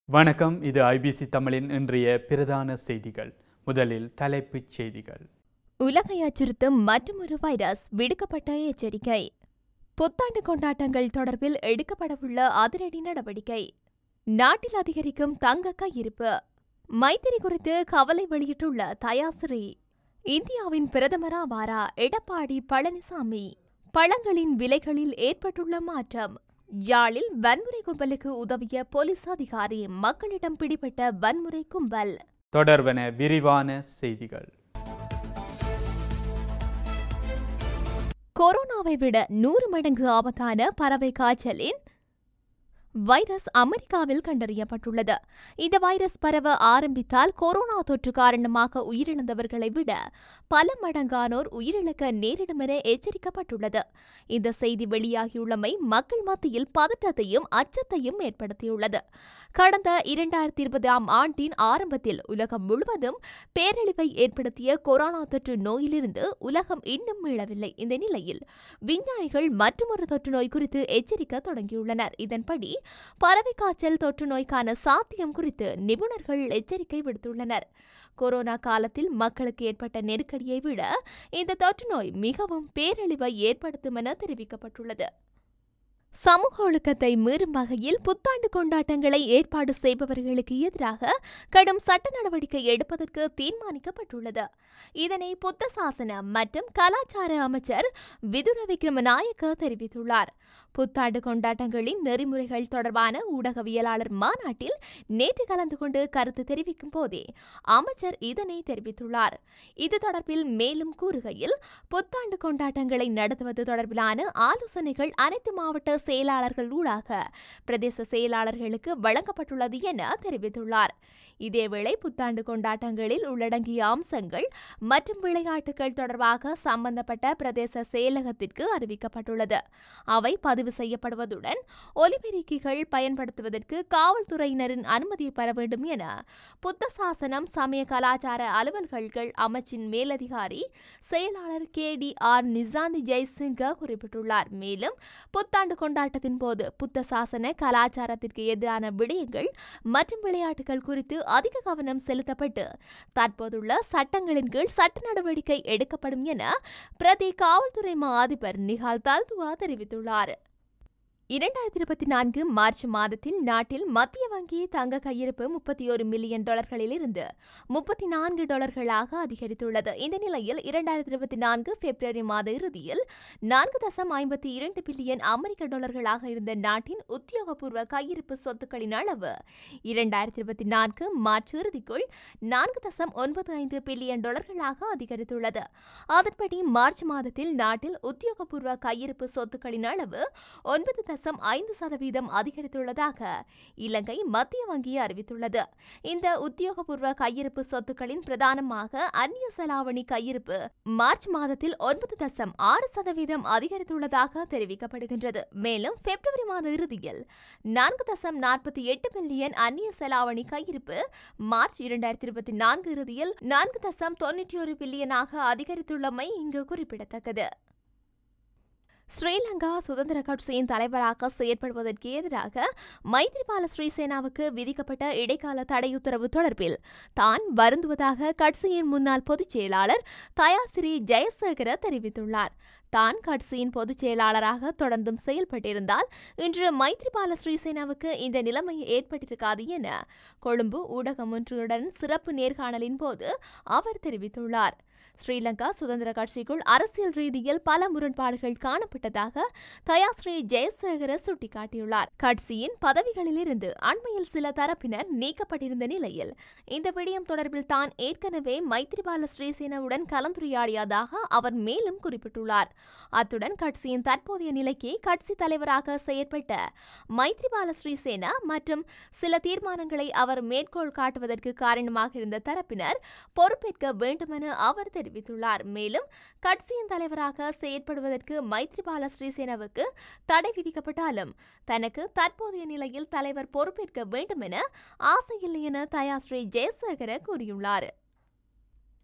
வணக்கம் இது ஐபிசி தமிழின் இன்றைய பிரதான செய்திகள் முதலில் தலைப்புச் செய்திகள் உலகை அச்சுறுத்தும் மற்றொரு வைரஸ் விடுக்கப்பட்ட எச்சரிக்கை புத்தாண்டு கொண்டாட்டங்கள் தொடர்பில் எடுக்கப்படவுள்ள அதிரடி நடவடிக்கை நாட்டில் அதிகரிக்கும் தங்க கையிருப்பு மைத்திரி குறித்து கவலை வெளியிட்டுள்ள தயாசிரி இந்தியாவின் பிரதமராவாரா எடப்பாடி பழனிசாமி பழங்களின் விலைகளில் ஏற்பட்டுள்ள மாற்றம் யாழில் வன்முறை கும்பலுக்கு உதவிய போலீஸ் அதிகாரி மக்களிடம் பிடிபட்ட வன்முறை கும்பல் தொடர்வன விரிவான செய்திகள் கொரோனாவை விட நூறு மடங்கு ஆபத்தான பறவை காய்ச்சலின் வைரஸ் அமெரிக்காவில் கண்டறியப்பட்டுள்ளது இந்த வைரஸ் பரவ ஆரம்பித்தால் கொரோனா தொற்று காரணமாக உயிரிழந்தவர்களை விட பல மடங்கானோர் உயிரிழக்க நேரிடும் என எச்சரிக்கப்பட்டுள்ளது இந்த செய்தி வெளியாகியுள்ளமை மக்கள் மத்தியில் பதற்றத்தையும் அச்சத்தையும் ஏற்படுத்தியுள்ளது கடந்த இரண்டாயிரத்தி இருபதாம் ஆண்டின் ஆரம்பத்தில் உலகம் முழுவதும் பேரழிவை ஏற்படுத்திய கொரோனா தொற்று நோயிலிருந்து உலகம் இன்னும் மீளவில்லை இந்த நிலையில் விஞ்ஞானிகள் மற்றொரு தொற்று நோய் குறித்து எச்சரிக்க தொடங்கியுள்ளனர் இதன்படி பறவை காய்ச்சல் தொற்று நோய்க்கான சாத்தியம் குறித்து நிபுணர்கள் எச்சரிக்கை விடுத்துள்ளனர் கொரோனா காலத்தில் மக்களுக்கு ஏற்பட்ட நெருக்கடியை விட இந்த தொற்று நோய் மிகவும் பேரழிவை ஏற்படுத்தும் என தெரிவிக்கப்பட்டுள்ளது சமூக ஒழுக்கத்தை மீறும் வகையில் புத்தாண்டு கொண்டாட்டங்களை ஏற்பாடு செய்பவர்களுக்கு எதிராக கடும் சட்ட நடவடிக்கை எடுப்பதற்கு தீர்மானிக்கப்பட்டுள்ளது இதனை புத்த சாசன மற்றும் கலாச்சார அமைச்சர் விதுர விக்ரமநாயக்க தெரிவித்துள்ளார் புத்தாண்டு கொண்டாட்டங்களின் நெறிமுறைகள் தொடர்பான ஊடகவியலாளர் மாநாட்டில் நேற்று கலந்து கொண்டு கருத்து தெரிவிக்கும் போதே அமைச்சர் இதனை தெரிவித்துள்ளார் இது தொடர்பில் மேலும் கூறுகையில் புத்தாண்டு கொண்டாட்டங்களை நடத்துவது தொடர்பிலான ஆலோசனைகள் அனைத்து மாவட்ட செயலாளர்கள் ஊடாக பிரதேச செயலாளர்களுக்கு வழங்கப்பட்டுள்ளது என தெரிவித்துள்ளார் இதேவேளை புத்தாண்டு கொண்டாட்டங்களில் உள்ளடங்கிய அம்சங்கள் மற்றும் விளையாட்டுகள் தொடர்பாக சம்பந்தப்பட்ட பிரதேச செயலகத்திற்கு அறிவிக்கப்பட்டுள்ளது அவை பதிவு செய்யப்படுவதுடன் ஒலிபெருக்கிகள் பயன்படுத்துவதற்கு காவல்துறையினரின் அனுமதி பெற வேண்டும் என புத்த சாசனம் சமய கலாச்சார அலுவல்கள் அமைச்சின் மேலதிகாரி செயலாளர் K D R Nishanthi Jayasinghe குறிப்பிட்டுள்ளார் மேலும் புத்தாண்டு கொண்டாட்டத்தின் போது புத்த சாசன கலாச்சாரத்திற்கு எதிரான விடயங்கள் மற்றும் விளையாட்டுகள் குறித்து அதிக கவனம் செலுத்தப்பட்டு தற்போதுள்ள சட்டங்களின் கீழ் சட்ட நடவடிக்கை எடுக்கப்படும் என பிரதி காவல்துறை மா அதிபர் நிகால் தால்துவா தெரிவித்துள்ளார் இரண்டாயிரத்தி இருபத்தி நான்கு மார்ச் மாதத்தில் நாட்டில் மத்திய வங்கி தங்க கையிருப்பு முப்பத்தி ஒரு மில்லியன் டாலர்களிலிருந்து முப்பத்தி நான்கு டாலர்களாக அதிகரித்துள்ளது இந்த நிலையில் இரண்டாயிரத்தி இருபத்தி நான்கு பிப்ரவரி மாத இறுதியில் நான்கு தசம் ஐம்பத்தி இரண்டு பில்லியன் அமெரிக்க டாலர்களாக இருந்த நாட்டின் உத்தியோகபூர்வ கையிருப்பு சொத்துக்களின் அளவு இரண்டாயிரத்தி இருபத்தி நான்கு மார்ச் இறுதிக்குள் நான்கு தசம் ஒன்பது ஐந்து பில்லியன் டாலர்களாக அதிகரித்துள்ளது அதன்படி மார்ச் மாதத்தில் நாட்டில் உத்தியோகபூர்வ கையிருப்பு சொத்துக்களின் அளவு ஒன்பது தசம் ஐந்து சதவீதம் அதிகரித்துள்ளதாக இலங்கை மத்திய வங்கி அறிவித்துள்ளது இந்த உத்தியோகபூர்வ கையிருப்பு சொத்துக்களின் பிரதானமாக அந்நிய செலாவணி கையிருப்பு மார்ச் மாதத்தில் ஒன்பது தசம் ஆறு சதவீதம் அதிகரித்துள்ளதாக தெரிவிக்கப்படுகின்றது மேலும் பிப்ரவரி மாத இறுதியில் நான்கு தசம் நாற்பத்தி எட்டு பில்லியன் அந்நிய செலாவணி கையிருப்பு மார்ச் இரண்டாயிரத்தி இருபத்தி நான்கு இறுதியில் நான்கு தசம் தொன்னூற்றி ஒரு பில்லியனாக அதிகரித்துள்ளமை இங்கு குறிப்பிடத்தக்கது ஸ்ரீலங்கா சுதந்திர கட்சியின் தலைவராக செயற்படுவதற்கு எதிராக மைத்ரிபால ஸ்ரீசேனாவுக்கு விதிக்கப்பட்ட இடைக்கால தடையுத்தரவு தொடர்பில் தான் வருந்துவதாக கட்சியின் முன்னாள் பொதுச் செயலாளர் தயாசிரி ஜெயசேகர தெரிவித்துள்ளார் தான் கட்சியின் பொதுச் செயலாளராக தொடர்ந்தும் செயல்பட்டிருந்தால் இன்று மைத்ரிபால ஸ்ரீசேனாவுக்கு இந்த நிலைமை ஏற்பட்டிருக்காது என கொழும்பு ஊடகம் ஒன்றுடன் சிறப்பு நேர்காணலின் போது அவர் தெரிவித்துள்ளார் ஸ்ரீலங்கா சுதந்திர கட்சிக்குள் அரசியல் ரீதியில் பல முரண்பாடுகள் காணப்பட்டதாக தயாஸ்ரீ ஜெயசேகர சுட்டிக்காட்டியுள்ளார் கட்சியின் பதவிகளிலிருந்து அண்மையில் சில தரப்பினர் நீக்கப்பட்டிருந்த நிலையில் இந்த விடயம் தொடர்பில் தான் ஏற்கனவே மைத்ரிபால ஸ்ரீசேனாவுடன் கலந்துரையாடியதாக அவர் மேலும் குறிப்பிட்டுள்ளார் அத்துடன் கட்சியின் தற்போதைய நிலைக்கு கட்சி தலைவராக செயற்பட்ட மைத்ரிபால ஸ்ரீசேனா மற்றும் சில தீர்மானங்களை அவர் மேற்கோள் காட்டுவதற்கு காரணமாக இருந்த தரப்பினர் பொறுப்பேற்க வேண்டுமென அவர் தெரிவித்துள்ளார் மேலும் கட்சியின் தலைவராக செயற்படுவதற்கு மைத்ரிபால ஸ்ரீசேனாவுக்கு தடை விதிக்கப்பட்டாலும் தனக்கு தற்போதைய நிலையில் தலைவர் பொறுப்பேற்க வேண்டும் என ஆசையில்லை என தயாஸ்ரீ ஜெயசேகர கூறியுள்ளார்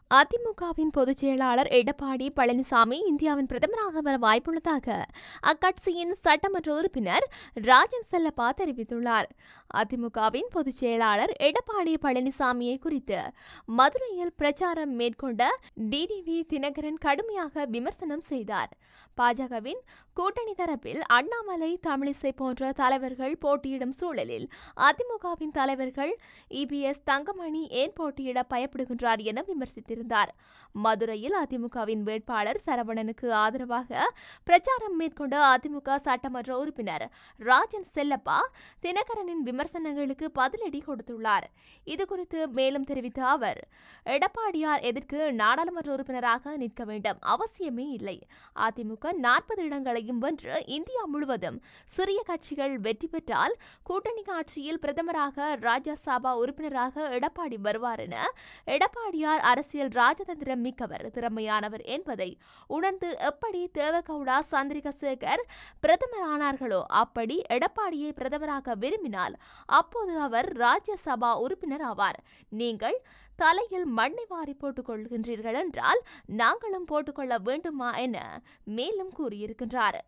அதிமுகவின் பொதுச் செயலாளர் எடப்பாடி பழனிசாமி இந்தியாவின் பிரதமராக வர வாய்ப்புள்ளதாக அக்கட்சியின் சட்டமன்ற உறுப்பினர் ராஜன் செல்லப்பா தெரிவித்துள்ளார் அதிமுகவின் பொதுச் செயலாளர் எடப்பாடி பழனிசாமியை குறித்து மதுரையில் பிரச்சாரம் மேற்கொண்ட டிடிவி தினகரன் கடுமையாக விமர்சனம் செய்தார் பாஜகவின் கூட்டணி தரப்பில் அண்ணாமலை தமிழிசை போன்ற தலைவர்கள் போட்டியிடும் சூழலில் அதிமுகவின் தலைவர்கள் இபிஎஸ் தங்கமணி ஏன் போட்டியிட பயப்படுகின்றார் என விமர்சித்திருந்தார் மதுரையில் அதிமுகவின் வேட்பாளர் சரவணனுக்கு ஆதரவாக பிரச்சாரம் மேற்கொண்ட அதிமுக சட்டமன்ற உறுப்பினர் ராஜன் செல்லப்பா தினகரனின் விமர்சனங்களுக்கு பதிலடி கொடுத்துள்ளார் இதுகுறித்து மேலும் தெரிவித்த அவர் எடப்பாடியார் எதற்கு நாடாளுமன்ற உறுப்பினராக நிற்க வேண்டும் அவசியமே இல்லை அதிமுக நாற்பது இடங்களையும் வென்று இந்தியா முழுவதும் சிறிய கட்சிகள் வெற்றி பெற்றால் கூட்டணி ஆட்சியில் பிரதமராக ராஜ்யசபா உறுப்பினராக எடப்பாடி வருவார் என எடப்பாடியார் அரசியல் ராஜதந்திரம் மிக்கவர் திறமையானவர் என்பதை உணர்ந்து எப்படி தேவகவுடா சந்திரிகசேகர் பிரதமரானார்களோ அப்படி எடப்பாடியை பிரதமராக விரும்பினால் அப்போது அவர் ராஜ்யசபா உறுப்பினர் ஆவார் நீங்கள் தலையில் மண்ணை வாரி போட்டுக் கொள்கின்றீர்கள் என்றால் நாங்களும் போட்டுக்கொள்ள வேண்டுமா என மேலும் கூறியிருக்கின்றார்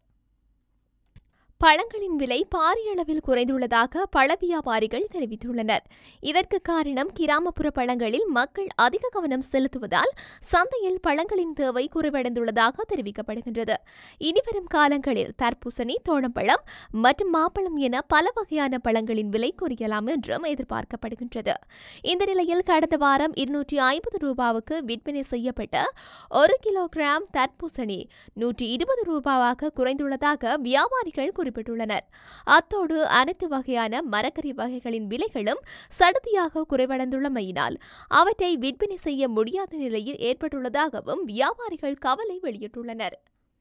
பழங்களின் விலை பாரிய அளவில் குறைந்துள்ளதாக பழ வியாபாரிகள் தெரிவித்துள்ளனர் இதற்கு காரணம் கிராமப்புற பழங்களில் மக்கள் அதிக கவனம் செலுத்துவதால் சந்தையில் பழங்களின் தேவை குறைவடைந்துள்ளதாக தெரிவிக்கப்படுகின்றது இனிவரும் காலங்களில் தர்பூசணி தோழம்பழம் மற்றும் மாப்பழம் என பல வகையான பழங்களின் விலை குறையலாம் என்றும் எதிர்பார்க்கப்படுகின்றது இந்த நிலையில் கடந்த வாரம் இருநூற்றி ஐம்பது ரூபாவுக்கு விற்பனை செய்யப்பட்ட ஒரு கிலோகிராம் தர்பூசணி நூற்றி இருபது ரூபாவாக குறைந்துள்ளதாக வியாபாரிகள் குறிப்பிட்டுள்ளனர் அத்தோடு அனைத்து வகையான மரக்கறி வகைகளின் விலைகளும் சடுதியாக குறைவடைந்துள்ளமையினால் அவற்றை விற்பனை செய்ய முடியாத நிலையில் ஏற்பட்டுள்ளதாகவும் வியாபாரிகள் கவலை வெளியிட்டுள்ளனர்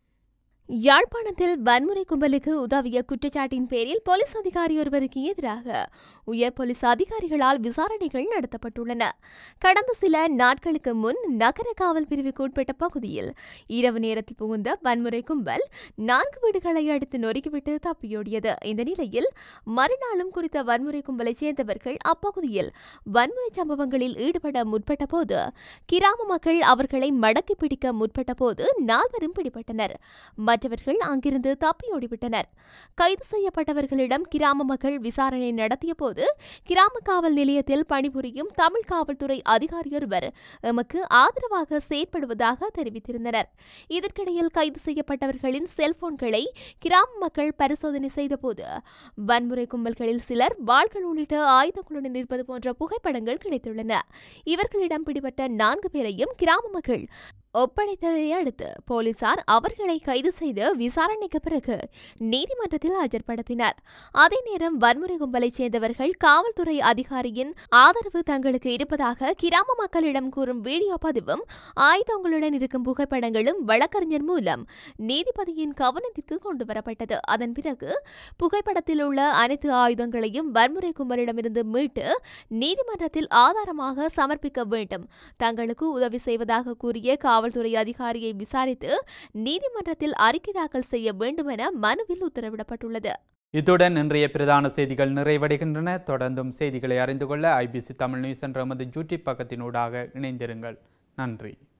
யாழ்ப்பாணத்தில் வன்முறை கும்பலுக்கு உதவிய குற்றச்சாட்டின் பேரில் போலீஸ் அதிகாரி ஒருவருக்கு எதிராக உயர் போலீஸ் அதிகாரிகளால் விசாரணைகள் நடத்தப்பட்டுள்ளன கடந்த சில நாட்களுக்கு முன் நகர காவல் பிரிவுக்கு உட்பட்ட பகுதியில் இரவு நேரத்தில் புகுந்த வன்முறை கும்பல் நான்கு வீடுகளை அடுத்து நொறுக்கிவிட்டு தப்பியோடியது இந்த நிலையில் மறுநாளும் குறித்த வன்முறை கும்பலைச் சேர்ந்தவர்கள் அப்பகுதியில் வன்முறை சம்பவங்களில் ஈடுபட முற்பட்ட போது கிராம மக்கள் அவர்களை மடக்கி பிடிக்க முற்பட்ட போது நால்வரும் பிடிபட்டனர் மற்றவர்கள் அங்கிருந்து தப்பியோடிவிட்டனர் கைது செய்யப்பட்டவர்களிடம் கிராம மக்கள் விசாரணை நடத்திய போது கிராம காவல் நிலையத்தில் பணிபுரியும் தமிழ் காவல்துறை அதிகாரியொருவர் எமக்கு ஆதரவாக செயற்படுவதாக தெரிவித்திருந்தனர் இதற்கிடையில் கைது செய்யப்பட்டவர்களின் செல்போன்களை கிராம மக்கள் பரிசோதனை செய்தபோது வன்முறை கும்பல்களில் சிலர் வாள்கள் உள்ளிட்ட ஆயுதங்களுடன் இருப்பது போன்ற புகைப்படங்கள் கிடைத்துள்ளன இவர்களிடம் பிடிபட்ட நான்கு பேரையும் கிராம மக்கள் ஒப்படைத்ததை அடுத்து போலீசார் அவர்களை கைது செய்து விசாரணைக்கு பிறகு நீதிமன்றத்தில் ஆஜர்படுத்தினர் அதே நேரம் வன்முறை கும்பலைச் சேர்ந்தவர்கள் காவல்துறை அதிகாரியின் ஆதரவு தங்களுக்கு இருப்பதாக கிராம மக்களிடம் கூறும் வீடியோ பதிவும் ஆயுதங்களுடன் இருக்கும் புகைப்படங்களும் வழக்கறிஞர் மூலம் நீதிபதியின் கவனத்திற்கு கொண்டு வரப்பட்டது அதன் பிறகு புகைப்படத்தில் உள்ள அனைத்து ஆயுதங்களையும் வன்முறை கும்பலிடமிருந்து மீட்டு நீதிமன்றத்தில் ஆதாரமாக சமர்ப்பிக்க வேண்டும் தங்களுக்கு உதவி செய்வதாக கூறிய காவல்துறை அதிகாரியை விசாரித்து நீதிமன்றத்தில் அறிக்கை தாக்கல் செய்ய வேண்டும் என மனுவில் உத்தரவிடப்பட்டுள்ளது இத்துடன் இன்றைய பிரதான செய்திகள் நிறைவடைகின்றன தொடர்ந்தும் செய்திகளை அறிந்து கொள்ள ஐபிசி தமிழ் நியூஸ் என்ற எமது யூடியூப் பக்கத்தினூடாக இணைந்திருங்கள் நன்றி